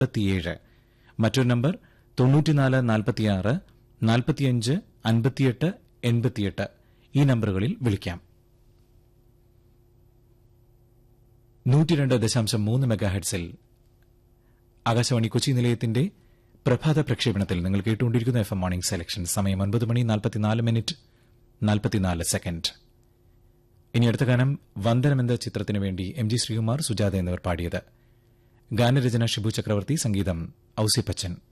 മുപ്പത്തിയേഴ് മറ്റൊരു നമ്പർ തൊണ്ണൂറ്റിനാല് നാൽപ്പത്തിയാറ് നാൽപ്പത്തിയഞ്ച് അൻപത്തിയെട്ട് എൺപത്തിയെട്ട് ഈ നമ്പറുകളിൽ വിളിക്കാം നൂറ്റിരണ്ട് ദശാംശം മൂന്ന് മെഗാഹെഡ്സിൽ ആകാശവാണി കൊച്ചി നിലയത്തിന്റെ പ്രഭാത പ്രക്ഷേപണത്തിൽ നിങ്ങൾ കേട്ടുകൊണ്ടിരിക്കുന്ന എഫ് എം മോർണിംഗ് സെലക്ഷൻ സമയം ഒൻപത് മണി നാൽപ്പത്തിനാല് മിനിറ്റ് നാൽപ്പത്തിനാല് സെക്കൻഡ് ഇനി അടുത്ത ഗാനം വന്ദനം എന്ന ചിത്രത്തിനു വേണ്ടി എം ജി ശ്രീകുമാർ സുജാത എന്നിവർ പാടിയത് ഗാനരചന ഷിബു ചക്രവർത്തി സംഗീതം ഔസിപ്പച്ചൻ